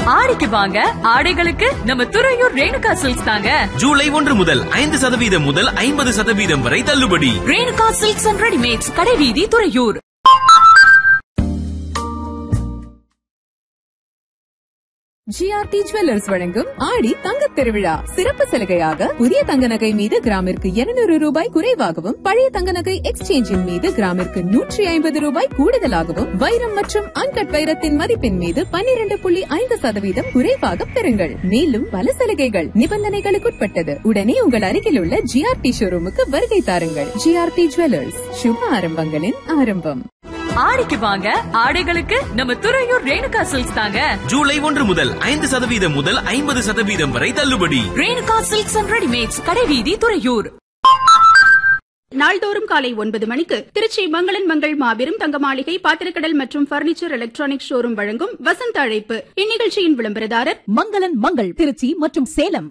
ஆடிக்கு வாங்க ஆடைகளுக்கு நம்ம துறையூர் ரேணுகா சில்க்ஸ் தாங்க ஜூலை ஒன்று முதல் ஐந்து சதவீதம் முதல் ஐம்பது சதவீதம் வரை தள்ளுபடி ரேணுகா சில்க்ஸ் அண்ட் ரெடிமேட்ஸ் கடைவீதி துறையூர் ஜிஆர்டி ஜுவல்லர்ஸ் வழங்கும் ஆடி தங்கத் திருவிழா சிறப்பு சலுகையாக புதிய தங்க நகை மீது கிராமிற்கு 200 ரூபாய் குறைவாகவும் பழைய தங்க நகை எக்ஸ்சேஞ்சின் மீது கிராமிற்கு நூற்றி ஐம்பது ரூபாய் கூடுதலாகவும் வைரம் மற்றும் அன்கட் வைரத்தின் மதிப்பின் மீது 12.5% புள்ளி ஐந்து சதவீதம் குறைவாக பெறுங்கள் மேலும் பல சலுகைகள் நிபந்தனைகளுக்குட்பட்டது உடனே உங்கள் அருகில் உள்ள ஜிஆர்டி ஷோரூமுக்கு வருகை தாருங்கள் ஜிஆர்டி ஜுவல்லர்ஸ் சுப ஆரம்பங்களின் ஆரம்பம் ஆடிக்கு வாங்க ஆடைகளுக்கு நம்ம துறையூர் ரேணுகா சில்க்ஸ் தாங்க ஜூலை ஒன்று முதல் ஐந்து சதவீதம் முதல் ஐம்பது சதவீதம் வரை தள்ளுபடி ரேணுகா சில்க்ஸ் அண்ட் ரெடிமேட்ஸ் கடைவீதி துறையூர் நாள்தோறும் காலை ஒன்பது மணிக்கு திருச்சி மங்களன் மங்கள் மாபெரும் தங்க மாளிகை பாத்திரக்கடல் மற்றும் பர்னிச்சர் எலக்ட்ரானிக் ஷோரூம் வழங்கும் வசந்த அழைப்பு இந்நிகழ்ச்சியின் விளம்பரதாரர் மங்களன் மங்கள் திருச்சி மற்றும் சேலம்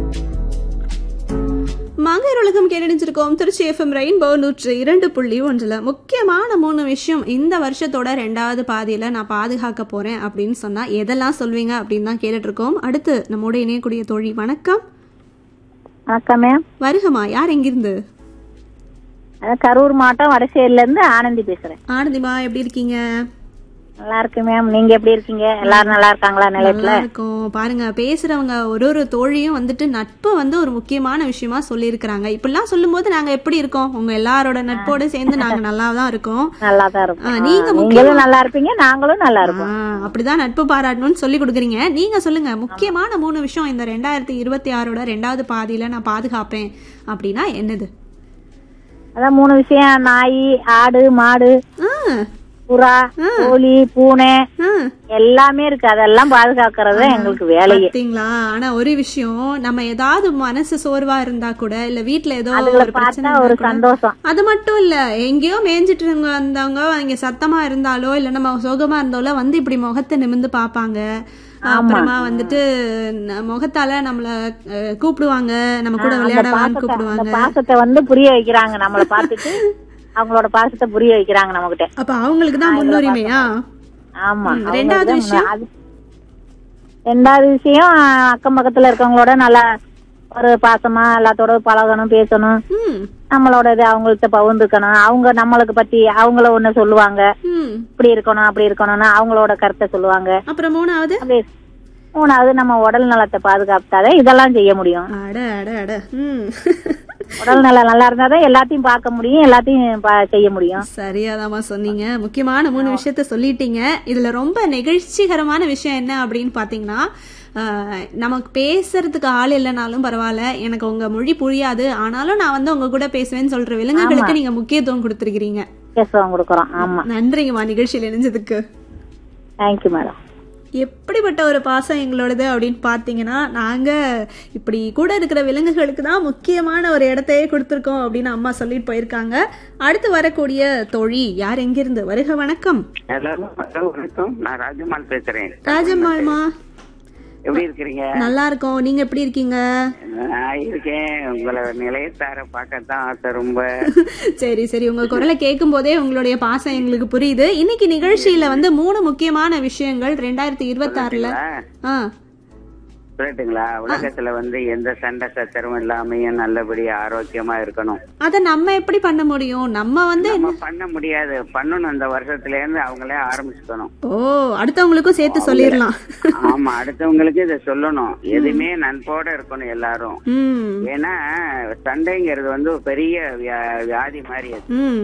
மங்கையர் உலகம் கேட்டடிஞ்சிருக்கோம் திருச்சி எஃப்எம் ரெயின்போ நூற்று இரண்டு புள்ளி ஒன்றில் முக்கியமான மூணு விஷயம் இந்த வருஷத்தோட ரெண்டாவது பாதியில் நான் பாதுகாக்க போகிறேன் அப்படின்னு சொன்னால் எதெல்லாம் சொல்வீங்க அப்படின்னு தான் கேட்டுட்டு இருக்கோம் அடுத்து நம்மோட இணையக்கூடிய தோழி வணக்கம் வணக்கம் மேம் வருகமா யார் எங்கிருந்து அதான் கரூர் மாவட்டம் வடசேரில இருந்து ஆனந்தி பேசுறேன் ஆனந்திமா எப்படி இருக்கீங்க நல்லா இருக்கு மேம் நீங்க எப்படி இருக்கீங்க எல்லாரும் நல்லா இருக்காங்களா நிலையத்துல நல்லா இருக்கும் பாருங்க பேசுறவங்க ஒரு ஒரு தோழியும் வந்துட்டு நட்பு வந்து ஒரு முக்கியமான விஷயமா சொல்லியிருக்கிறாங்க இப்படிலாம் சொல்லும்போது நாங்க எப்படி இருக்கோம் உங்க எல்லாரோட நட்போட சேர்ந்து நாங்க நல்லா தான் இருக்கோம் நல்லா தான் ஆ, இருக்கும் நீங்க ஆ, முக்கியமா- நீங்களும் நல்லா இருப்பீங்க நாங்களும் நல்லா இருப்போம் ஆ, அப்படிதான் நட்பு பாராட்டணும்னு சொல்லி கொடுக்குறீங்க நீங்க சொல்லுங்க முக்கியமான மூணு விஷயம் இந்த ரெண்டாயிரத்தி இருபத்தி ஆறோட ரெண்டாவது பாதியில நான் பாதுகாப்பேன் அப்படின்னா என்னது அதான் மூணு விஷயம் நாய் ஆடு மாடு ஆ, புறா கோழி பூனை ஆ, எல்லாமே இருக்கு அதெல்லாம் பாதுகாக்கிறது தான் எங்களுக்கு வேலையே பாத்தீங்களா ஆனா ஒரு விஷயம் நம்ம ஏதாவது மனசு சோர்வா இருந்தா கூட இல்ல வீட்ல ஏதோ அதுகளை ஒரு பிரச்சனை பார்த்தா ஒரு இருந்தா கூட, சந்தோஷம் அது மட்டும் இல்ல எங்கேயோ மேய்ஞ்சிட்டு இருங்க வந்தவங்க இங்க சத்தமா இருந்தாலோ இல்ல நம்ம சோகமா இருந்தாலோ வந்து இப்படி முகத்தை நிமிந்து பாப்பாங்க அப்புறமா வந்துட்டு ந- முகத்தால நம்மள அஹ், கூப்பிடுவாங்க நம்ம கூட அந்த விளையாட வான்னு பாசத்தை அந்த கூப்பிடுவாங்க பாசத்தை வந்து புரிய வைக்கிறாங்க நம்மளை பார்த்துட்டு அவங்களோட பாசத்தை புரிய வைக்கிறாங்க நம்மகிட்ட அப்ப அவங்களுக்கு தான் முன்னுரிமையா ஆமா ம், அவங்க ரெண்டாவது தான் விஷயம்? அது- ரெண்டாவது விஷயம் அக்கம் பக்கத்துல இருக்கவங்களோட நல்லா ஒரு பாசமா எல்லாத்தோட பழகணும் பேசணும் ம் நம்மளோட இது அவங்கள்ட்ட பகிர்ந்துக்கணும் அவங்க நம்மளுக்கு பத்தி அவங்கள ஒண்ணு சொல்லுவாங்க ம் இப்படி இருக்கணும் அப்படி இருக்கணும்னு அவங்களோட கருத்தை சொல்லுவாங்க அப்புறம் மூணாவது அப்படி மூணாவது நம்ம உடல் நலத்தை பாதுகாத்தாலே இதெல்லாம் செய்ய முடியும் அட அட அட ம் உடல் நலம் நல்லா இருந்தாதான் எல்லாத்தையும் பார்க்க முடியும் எல்லாத்தையும் பா- செய்ய முடியும் சரியாதாம்மா சொன்னீங்க முக்கியமான மூணு விஷயத்த சொல்லிட்டீங்க இதுல ரொம்ப நெகிழ்ச்சிகரமான விஷயம் என்ன அப்படின்னு பாத்தீங்கன்னா ஆஹ், நமக்கு பேசுறதுக்கு ஆள் இல்லைனாலும் பரவாயில்ல எனக்கு உங்க மொழி புரியாது ஆனாலும் நான் வந்து உங்க கூட பேசுவேன்னு சொல்ற விலங்குகளுக்கு நீங்க முக்கியத்துவம் கொடுத்துருக்கீங்க பேசுவோம் கொடுக்குறோம் ஆமா நன்றிங்கம்மா நிகழ்ச்சியில் இணைஞ்சதுக்கு தேங்க்யூ மேடம் எப்படிப்பட்ட ஒரு பாசம் எங்களோடது அப்படின்னு பார்த்தீங்கன்னா நாங்கள் இப்படி கூட இருக்கிற விலங்குகளுக்கு தான் முக்கியமான ஒரு இடத்தையே கொடுத்துருக்கோம் அப்படின்னு அம்மா சொல்லிட்டு போயிருக்காங்க அடுத்து வரக்கூடிய தோழி யார் எங்கிருந்து வருக வணக்கம் எல்லாரும் வணக்கம் நான் ராஜம்மாள் பேசுறேன் ராஜம்மாள்மா எப்படி இருக்கிறீங்க நல்லா இருக்கோம் நீங்க எப்படி இருக்கீங்க நான் இருக்கேன் உங்களை நிலையத்தார பார்க்கத்தான் ஆசை ரொம்ப சரி சரி உங்க குரலை கேட்கும் போதே உங்களுடைய பாசம் எங்களுக்கு புரியுது இன்னைக்கு நிகழ்ச்சியில வந்து மூணு முக்கியமான விஷயங்கள் ரெண்டாயிரத்தி இருபத்தி ஆறுல ஆ சொல்லட்டுங்களா உலகத்துல வந்து எந்த சண்டை சச்சரவும் இல்லாமையும் நல்லபடியா ஆரோக்கியமா இருக்கணும் அதை நம்ம எப்படி பண்ண முடியும் நம்ம வந்து நம்ம பண்ண முடியாது பண்ணணும் இந்த வருஷத்துல இருந்து அவங்களே ஆரம்பிச்சுக்கணும் ஓ அடுத்தவங்களுக்கும் சேர்த்து சொல்லிடலாம் ஆமா அடுத்தவங்களுக்கு இதை சொல்லணும் எதுவுமே நட்போட இருக்கணும் எல்லாரும் ம் ஏன்னா சண்டைங்கிறது வந்து ஒரு பெரிய வியா- வியாதி மாதிரி அது ம்